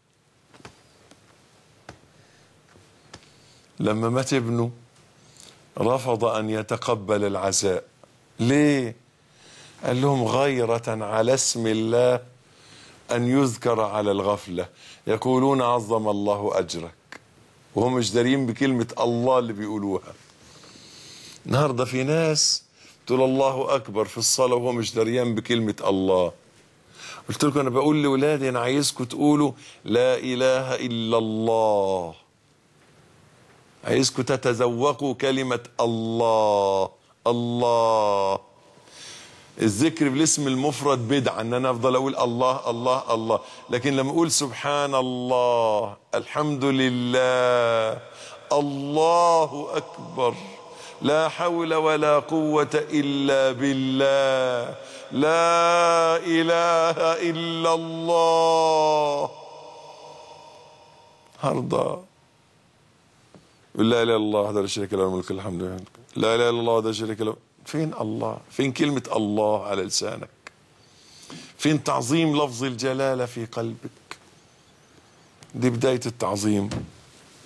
لما مات ابنه رفض ان يتقبل العزاء ليه قال لهم غيرة على اسم الله ان يذكر على الغفلة يقولون عظم الله اجرك وهم مش دارين بكلمة الله اللي بيقولوها النهاردة في ناس تقول الله اكبر في الصلاة وهو مش دريان بكلمة الله قلت لكم انا بقول لاولادي انا عايزكم تقولوا لا اله الا الله عايزكم تتذوقوا كلمة الله الله الذكر بالاسم المفرد بدعة ان انا افضل اقول الله الله الله لكن لما اقول سبحان الله الحمد لله الله اكبر لا حول ولا قوة الا بالله لا اله الا الله هرضى لا اله الا الله وحده لا شريك له الملك الحمد لله لا اله الا الله وحده لا شريك له فين الله فين كلمة الله على لسانك فين تعظيم لفظ الجلالة في قلبك دي بداية التعظيم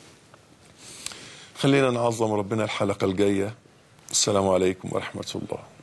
خلينا نعظم ربنا الحلقة الجاية السلام عليكم ورحمة الله